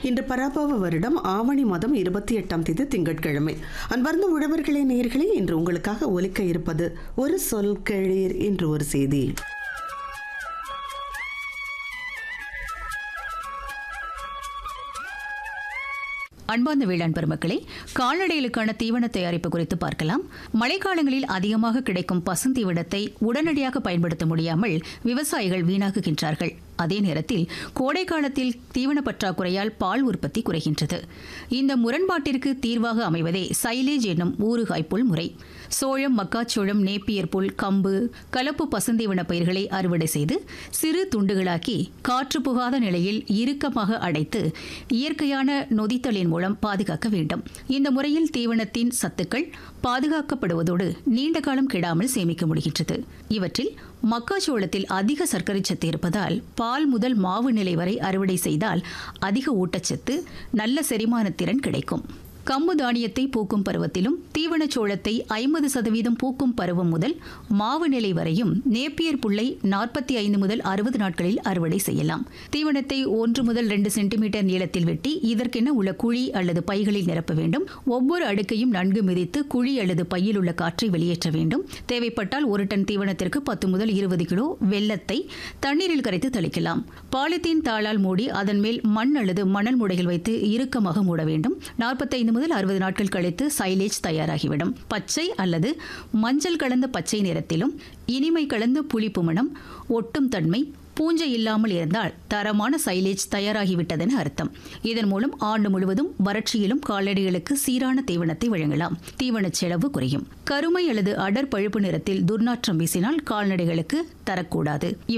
இன்று பராபவ வருடம் ஆவணி மாதம் இருபத்தி எட்டாம் தேதி திங்கட்கிழமை அன்பார்ந்த உழவர்களே நேர்களே இன்று உங்களுக்காக ஒலிக்க இருப்பது ஒரு சொல் கேளீர் என்று ஒரு செய்தி அன்பார்ந்த வேளாண் பெருமக்களே கால்நடைகளுக்கான தீவன தயாரிப்பு குறித்து பார்க்கலாம் மழைக்காலங்களில் அதிகமாக கிடைக்கும் பசுந்தீவனத்தை உடனடியாக பயன்படுத்த முடியாமல் விவசாயிகள் வீணாக்குகின்றார்கள் அதே நேரத்தில் கோடை காலத்தில் தீவன பற்றாக்குறையால் பால் உற்பத்தி குறைகின்றது இந்த முரண்பாட்டிற்கு தீர்வாக அமைவதே சைலேஜ் என்னும் ஊறுகாய்ப்புல் முறை சோளம் மக்காச்சோளம் நேப்பியர் புல் கம்பு கலப்பு பசுந்தீவன பயிர்களை அறுவடை செய்து சிறு துண்டுகளாக்கி காற்று புகாத நிலையில் இறுக்கமாக அடைத்து இயற்கையான நொதித்தலின் மூலம் பாதுகாக்க வேண்டும் இந்த முறையில் தீவனத்தின் சத்துக்கள் பாதுகாக்கப்படுவதோடு நீண்ட காலம் கெடாமல் சேமிக்க முடிகின்றது இவற்றில் மக்காச்சோளத்தில் அதிக சர்க்கரை சத்து இருப்பதால் பால் முதல் மாவு நிலை வரை அறுவடை செய்தால் அதிக ஊட்டச்சத்து நல்ல செரிமானத்திறன் கிடைக்கும் கம்பு தானியத்தை பூக்கும் பருவத்திலும் தீவனச் சோளத்தை ஐம்பது சதவீதம் பூக்கும் பருவம் முதல் மாவு நிலை வரையும் நேப்பியர் புல்லை நாற்பத்தி ஐந்து முதல் அறுபது நாட்களில் அறுவடை செய்யலாம் தீவனத்தை ஒன்று முதல் ரெண்டு சென்டிமீட்டர் நீளத்தில் வெட்டி இதற்கென உள்ள குழி அல்லது பைகளில் நிரப்ப வேண்டும் ஒவ்வொரு அடுக்கையும் நன்கு மிதித்து குழி அல்லது பையில் உள்ள காற்றை வெளியேற்ற வேண்டும் தேவைப்பட்டால் ஒரு டன் தீவனத்திற்கு பத்து முதல் இருபது கிலோ வெள்ளத்தை தண்ணீரில் கரைத்து தெளிக்கலாம் பாலித்தீன் தாளால் மூடி அதன் மேல் மண் அல்லது மணல் முடையில் வைத்து இறுக்கமாக மூட வேண்டும் நாற்பத்தைந்து முதல் அறுபது நாட்கள் கழித்து சைலேஜ் தயாராகிவிடும் பச்சை அல்லது மஞ்சள் கலந்த பச்சை நிறத்திலும் இனிமை கலந்த புளிப்பு மணம் ஒட்டும் தன்மை பூஞ்சை இல்லாமல் இருந்தால் தரமான சைலேஜ் தயாராகிவிட்டதென அர்த்தம் இதன் மூலம் ஆண்டு முழுவதும் வறட்சியிலும் கால்நடைகளுக்கு சீரான தீவனத்தை வழங்கலாம் தீவன செலவு குறையும் கருமை அல்லது அடர் பழுப்பு நிறத்தில் துர்நாற்றம் வீசினால் கால்நடைகளுக்கு தரக்கூடாது